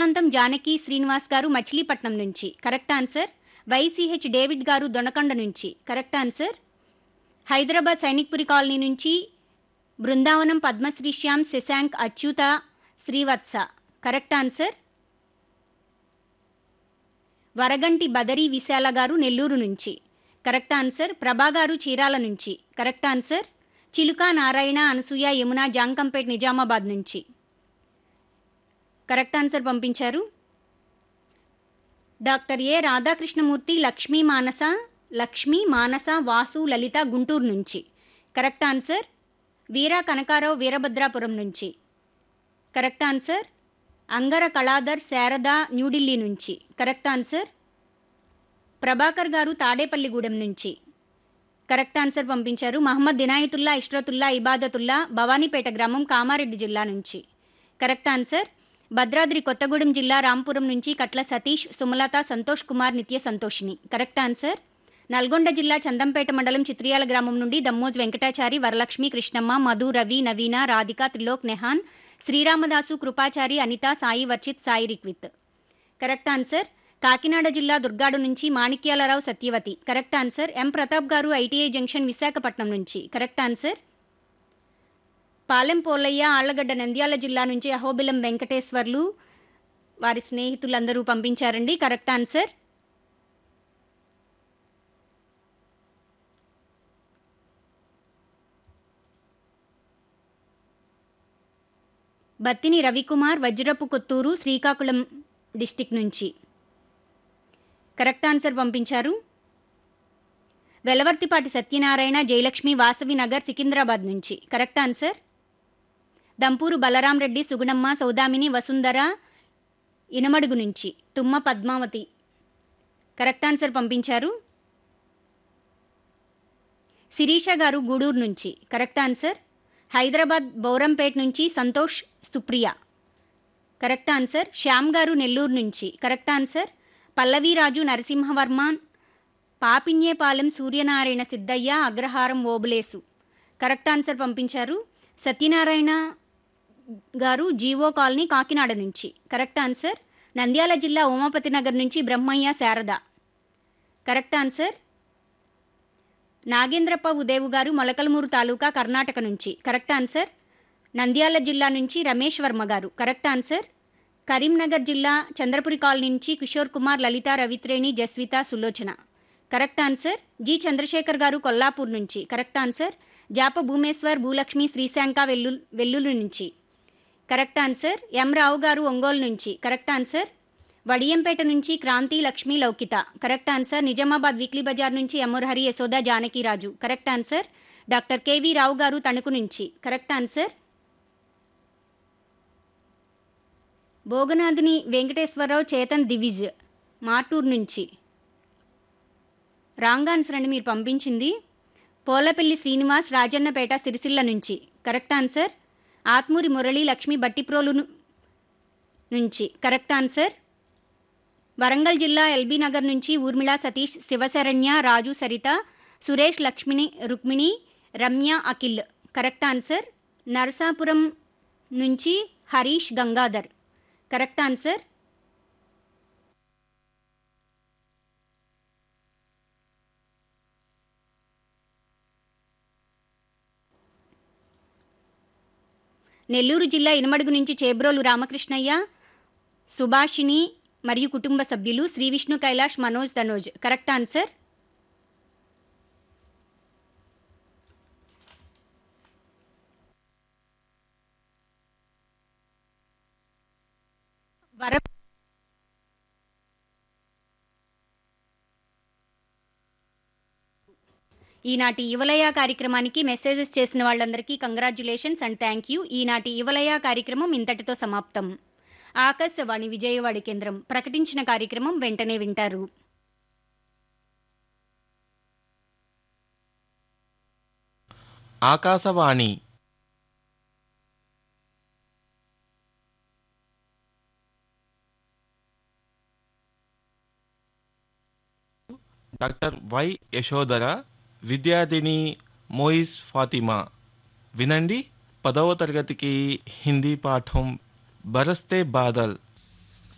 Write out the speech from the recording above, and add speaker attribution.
Speaker 1: వేదాంతం జానకి శ్రీనివాస్ గారు మచిలీపట్నం నుంచి correct answer YCH David garu Donakonda నుంచి correct answer Hyderabad Sainikpuri colony నుంచి బృందావనం పద్మశ్రీ శ్యామ్ శశాంక్ అచ్యుత శ్రీవత్స కరెక్ట్ ఆన్సర్ వరగంటి బదరి విశాల గారు నెల్లూరు నుంచి కరెక్ట్ ఆన్సర్ ప్రభా గారు చీరాల నుంచి కరెక్ట్ ఆన్సర్ చిలుక నారాయణ అనసూయ యమున జాంకంపేట్ నిజామాబాద్ నుంచి కరెక్ట్ ఆన్సర్ పంపించారు డాక్టర్ ఏ రాధాకృష్ణమూర్తి లక్ష్మీ మానస లక్ష్మీ మానస వాసు లలిత గుంటూరు నుంచి కరెక్ట్ ఆన్సర్ వీర కనకారావు వీరభద్రాపురం నుంచి కరెక్ట్ ఆన్సర్ అంగర కళాధర్ శారద న్యూఢిల్లీ నుంచి కరెక్ట్ ఆన్సర్ ప్రభాకర్ గారు తాడేపల్లిగూడెం నుంచి కరెక్ట్ ఆన్సర్ పంపించారు మహమ్మద్ దినాయతుల్లా ఇష్రతుల్లా ఇబాదతుల్లా భవానీపేట గ్రామం కామారెడ్డి జిల్లా నుంచి కరెక్ట్ ఆన్సర్ భద్రాద్రి కొత్తగూడెం జిల్లా రాంపురం నుంచి కట్ల సతీష్ సుమలత సంతోష్ కుమార్ నిత్య సంతోషిని కరెక్ట్ ఆన్సర్ నల్గొండ జిల్లా చందంపేట మండలం చిత్రియాల గ్రామం నుండి దమ్మోజ్ వెంకటాచారి వరలక్ష్మి కృష్ణమ్మ మధు రవి నవీన రాధిక త్రిలోక్ నెహాన్ శ్రీరామదాసు కృపాచారి అనిత సాయి వర్షిత్ సాయి రిక్విత్ కరెక్ట్ ఆన్సర్ కాకినాడ జిల్లా దుర్గాడు నుంచి Manikyalarao Satyavathi correct answer M Pratap garu ITI junction Visakhapatnam నుంచి కరెక్ట్ ఆన్సర్ పాలెం పోలయ్య ఆళ్లగడ్డ నంద్యాల జిల్లా నుంచి అహోబిలం వెంకటేశ్వర్లు వారి స్నేహితులందరూ పంపించారండి correct answer Battini Ravikumar Vajrapu Kothuru Srikakulam district నుంచి కరెక్ట్ ఆన్సర్ పంపించారు వెలవర్తిపాటి సత్యనారాయణ జయలక్ష్మి వాసవి నగర్ సికింద్రాబాద్ నుంచి కరెక్ట్ ఆన్సర్ దంపూరు బలరాం రెడ్డి సుగుణమ్మ సౌదామిని వసుంధర ఇనమడుగు నుంచి తుమ్మ పద్మావతి కరెక్ట్ ఆన్సర్ పంపించారు శిరీష గారు గూడూరు నుంచి కరెక్ట్ ఆన్సర్ హైదరాబాద్ బౌరంపేట్ నుంచి సంతోష్ సుప్రియ కరెక్ట్ ఆన్సర్ శ్యామ్ గారు నెల్లూరు నుంచి correct answer Pallaviraju Narasimhavarma Papinyepalem Suryanarayana Siddaiah Agraharam Obulesu correct answer పంపించారు సత్యనారాయణ గారు జీవో కాలనీ కాకినాడ నుంచి కరెక్ట్ ఆన్సర్ నంద్యాల జిల్లా ఉమాపతి నగర్ నుంచి బ్రహ్మయ్య శారద కరెక్ట్ ఆన్సర్ నాగేంద్రప్ప ఉదేవు గారు మొలకలమూరు తాలూకా కర్ణాటక నుంచి కరెక్ట్ ఆన్సర్ నంద్యాల జిల్లా నుంచి రమేష్ వర్మ గారు కరెక్ట్ ఆన్సర్ కరీంనగర్ జిల్లా చంద్రపురి కాలనీ నుంచి Kishore Kumar Lalitha Ravithreni Jaswitha Sulochana correct answer G Chandrashekar garu Kollapur నుంచి కరెక్ట్ ఆన్సర్ జాప భూమేశ్వర్ భూలక్ష్మి శ్రీశాంక వెల్లు వెల్లుల్లి నుంచి కరెక్ట్ ఆన్సర్ ఎం రావు గారు ఒంగోలు నుంచి కరెక్ట్ ఆన్సర్ వడియంపేట నుంచి Kranthi Lakshmi Loukitha correct answer Nizamabad weekly Bazar నుంచి ఎమ్మర్హరి Yashoda Janakiraju correct answer doctor K V Rao garu Tanuku నుంచి కరెక్ట్ ఆన్సర్ భోగనాథుని వెంకటేశ్వరరావు చేతన్ దివిజ్ మార్టూర్ నుంచి రాంగ్ ఆన్సర్ అండి మీరు పంపించింది పోలపల్లి శ్రీనివాస్ రాజన్నపేట సిరిసిల్ల నుంచి కరెక్ట్ ఆన్సర్ ఆత్మూరి మురళి లక్ష్మి బట్టిప్రోలు ను- నుంచి కరెక్ట్ ఆన్సర్ వరంగల్ జిల్లా ఎల్బీ నగర్ నుంచి ఊర్మిళ సతీష్ శివశరణ్య రాజు సరిత సురేష్ లక్ష్మిని రుక్మిణి రమ్య అఖిల్ కరెక్ట్ ఆన్సర్ నరసాపురం నుంచి హరీష్ గంగాధర్ కరెక్ట్ ఆన్సర్ నెల్లూరు జిల్లా ఇనమడుగు నుంచి చేబ్రోలు రామకృష్ణయ్య సుభాషిణి మరియు కుటుంబ సభ్యులు శ్రీ విష్ణు కైలాష్ మనోజ్ తనోజ్ కరెక్ట్ ఆన్సర్ వర ఈనాటి యువలయ కార్యక్రమానికి మెసేజెస్ చేసిన వాళ్ళందరికీ కంగ్రాచులేషన్స్ అండ్ థ్యాంక్ యూ ఈనాటి యువలయ కార్యక్రమం ఇంతటితో సమాప్తం ఆకాశవాణి విజయవాడ కేంద్రం ప్రకటించిన కార్యక్రమం వెంటనే వింటారు
Speaker 2: ఆకాశవాణి డాక్టర్ వై యశోధర విద్యార్థిని మోయిస్ ఫాతిమా వినండి పదవ తరగతికి హిందీ పాఠం బరస్తే బాదల్